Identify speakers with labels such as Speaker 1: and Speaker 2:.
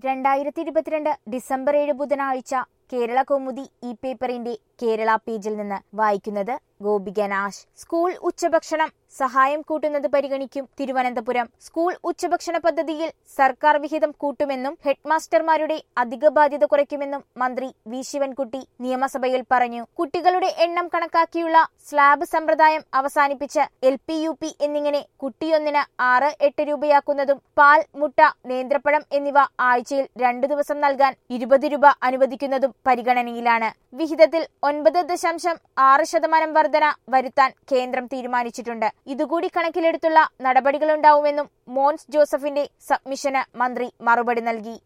Speaker 1: രണ്ടായിരത്തി ഇരുപത്തിരണ്ട് ഡിസംബർ ഏഴ് ബുധനാഴ്ച കേരള കൗമുദി ഇ പേപ്പറിന്റെ കേരള പേജിൽ നിന്ന് വായിക്കുന്നത് ഗോപിക നാശ് സ്കൂൾ ഉച്ചഭക്ഷണം സഹായം കൂട്ടുന്നത് പരിഗണിക്കും തിരുവനന്തപുരം സ്കൂൾ ഉച്ചഭക്ഷണ പദ്ധതിയിൽ സർക്കാർ വിഹിതം കൂട്ടുമെന്നും ഹെഡ്മാസ്റ്റർമാരുടെ അധിക ബാധ്യത കുറയ്ക്കുമെന്നും മന്ത്രി വി ശിവൻകുട്ടി നിയമസഭയിൽ പറഞ്ഞു കുട്ടികളുടെ എണ്ണം കണക്കാക്കിയുള്ള സ്ലാബ് സമ്പ്രദായം അവസാനിപ്പിച്ച് എൽ പി യു പി എന്നിങ്ങനെ കുട്ടിയൊന്നിന് ആറ് എട്ട് രൂപയാക്കുന്നതും പാൽ മുട്ട നേന്ത്രപ്പഴം എന്നിവ ആഴ്ചയിൽ രണ്ടു ദിവസം നൽകാൻ ഇരുപത് രൂപ അനുവദിക്കുന്നതും പരിഗണനയിലാണ് വിഹിതത്തിൽ ഒൻപത് ദശാംശം ആറ് ശതമാനം വർധന വരുത്താൻ കേന്ദ്രം തീരുമാനിച്ചിട്ടുണ്ട് ഇതുകൂടി കണക്കിലെടുത്തുള്ള നടപടികളുണ്ടാവുമെന്നും മോൻസ് ജോസഫിന്റെ സബ്മിഷന് മന്ത്രി മറുപടി നൽകി